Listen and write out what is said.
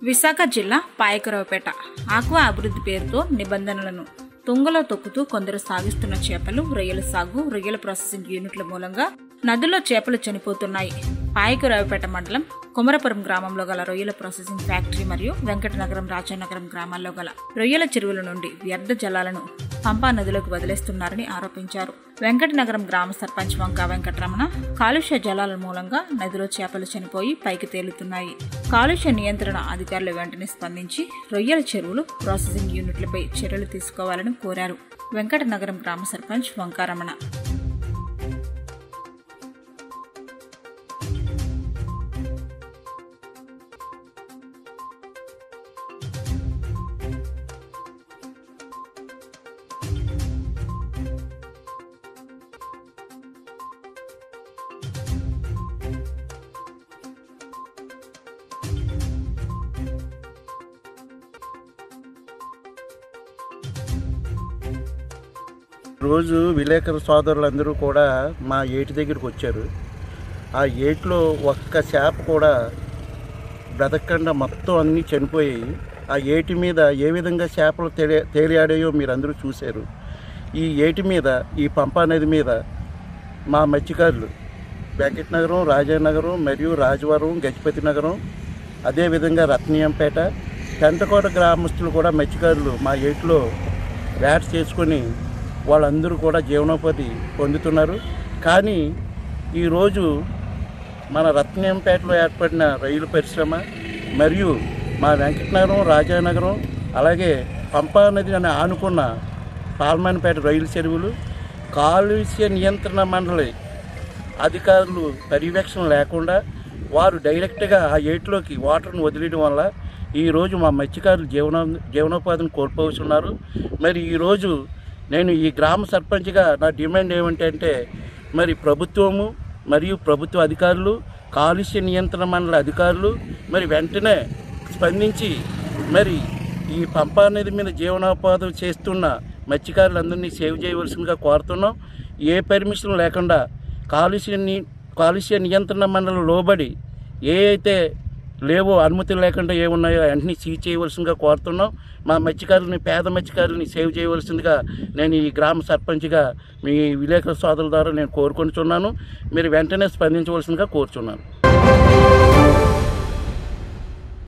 విశాఖ జిల్లా పాయకరావుపేట ఆక్వా అభివృద్ధి పేరుతో నిబంధనలను తుంగలో తొక్కుతూ కొందరు సాగిస్తున్న చేపలు రొయ్యల సాగు రొయ్యల ప్రాసెసింగ్ యూనిట్ల మూలంగా నదుల్లో చేపలు చనిపోతున్నాయి పాయకరావుపేట మండలం కుమరపురం గ్రామంలో గల రొయ్యల ప్రాసెసింగ్ ఫ్యాక్టరీ మరియు వెంకటనగరం రాజానగరం గ్రామాల్లో గల రొయ్యల చెరువుల నుండి వ్యర్థ జలాలను పంపా నదిలోకి వదిలేస్తున్నారని ఆరోపించారు వెంకటనగరం గ్రామ సర్పంచ్ వంక వెంకటరమణ కాలుష్య జలాల మూలంగా నదిలో చేపలు చనిపోయి పైకి తేలుతున్నాయి కాలుష్య నియంత్రణ అధికారులు వెంటనే స్పందించి రొయ్యల చెరువులు ప్రాసెసింగ్ యూనిట్లపై చర్యలు తీసుకోవాలని కోరారు వెంకటనగరం గ్రామ సర్పంచ్ వంకారమణ రోజు విలేకరు సోదరులందరూ కూడా మా ఏటి దగ్గరికి వచ్చారు ఆ ఏటిలో ఒక్క చేప కూడా బ్రతకకుండా మొత్తం అన్నీ చనిపోయాయి ఆ ఏటి మీద ఏ విధంగా చేపలు తేలి తేలియాడాయో మీరు అందరూ చూశారు ఈ ఏటి మీద ఈ పంపా నది మీద మా మత్స్యకారులు వెంకటనగరం రాజానగరం మరియు రాజవరం గజపతి నగరం అదేవిధంగా రత్నీయంపేట పెంటకోట గ్రామస్తులు కూడా మత్స్యకారులు మా ఏటిలో వేట చేసుకొని వాళ్ళందరూ కూడా జీవనోపాధి పొందుతున్నారు కానీ ఈరోజు మన రత్నంపేటలో ఏర్పడిన రైలు పరిశ్రమ మరియు మా వెంకటనగరం రాజానగరం అలాగే పంపా నది అని ఆనుకున్న పాల్మాన్పేట రైలు చెరువులు కాలుష్య నియంత్రణ మండలి అధికారులు పర్యవేక్షణ లేకుండా వారు డైరెక్ట్గా ఆ ఏటిలోకి వాటర్ను వదిలేయడం వల్ల ఈరోజు మా మత్స్యకారులు జీవన జీవనోపాధిని కోల్పోతున్నారు మరి ఈరోజు నేను ఈ గ్రామ సర్పంచ్గా నా డిమాండ్ ఏమిటంటే మరి ప్రభుత్వము మరియు ప్రభుత్వ అధికారులు కాలుష్య నియంత్రణ మండలి అధికారులు మరి వెంటనే స్పందించి మరి ఈ పంపా నది మీద జీవనోపాధి చేస్తున్న మత్స్యకారులందరినీ సేవ్ చేయవలసిందిగా కోరుతున్నాం ఏ పర్మిషన్ లేకుండా కాలుష్య ని కాలుష్య నియంత్రణ మండలి లోబడి ఏ అయితే లేవో అనుమతులు లేకుండా ఏ ఉన్నాయో అన్నీ సీజ్ చేయవలసిందిగా కోరుతున్నాం మా మత్స్యకారులని పేద మత్స్యకారులని సేవ్ చేయవలసిందిగా నేను ఈ గ్రామ సర్పంచ్గా మీ విలేకరుల సోదరుల ద్వారా నేను కోరుకుంటున్నాను మీరు వెంటనే స్పందించవలసిందిగా కోరుచున్నాను